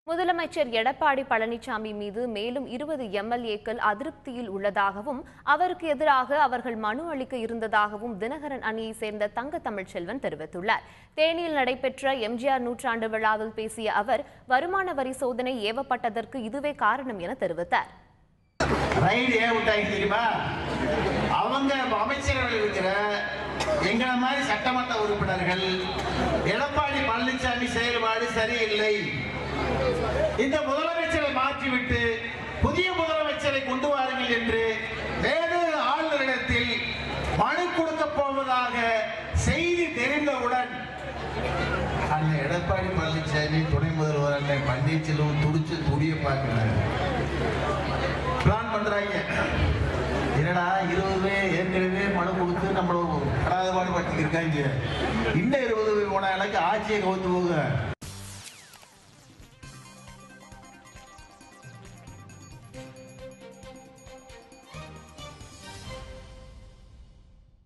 முதலமைச்சர் எடப்பாடி பழனிசாமி மீது மேலும் இருபது எம்எல்ஏக்கள் அதிருப்தியில் உள்ளதாகவும் அவருக்கு எதிராக அவர்கள் மனு அளிக்க இருந்ததாகவும் தினகரன் அணியைச் சேர்ந்த தங்க தமிழ்ச்செல்வன் தெரிவித்துள்ளார் தேனியில் நடைபெற்ற எம்ஜிஆர் நூற்றாண்டு விழாவில் பேசிய அவர் வருமான வரி சோதனை ஏவப்பட்டதற்கு இதுவே காரணம் என தெரிவித்தார் ரைடு ஏன் விட்டாங்க தெரியுமா அவங்க அமைச்சரவையில் இருக்கிற எங்களை மாதிரி சட்டமன்ற உறுப்பினர்கள் எடப்பாடி பழனிசாமி செயல்பாடு சரியில்லை இந்த முதலமைச்சரை மாற்றிவிட்டு புதிய முதலமைச்சரை கொண்டு வாருங்கள் என்று வேறு ஆளுநரிடத்தில் மனு கொடுக்க போவதாக செய்தி தெரிந்தவுடன் அண்ணன் எடப்பாடி பழனிசாமி துணை முதல்வர் அண்ணன் பன்னீர்செல்வம் துடிச்சு துடிய பார்க்கிறாங்க பிளான் பண்றாங்க என்னடா இருபது பேர் ஏற்கனவே மனு கொடுத்து நம்மள கடாதபாடு படுத்தி இருக்காங்க இன்னும் இருபது பேர் போனா எனக்கு ஆட்சியை கவுத்து போக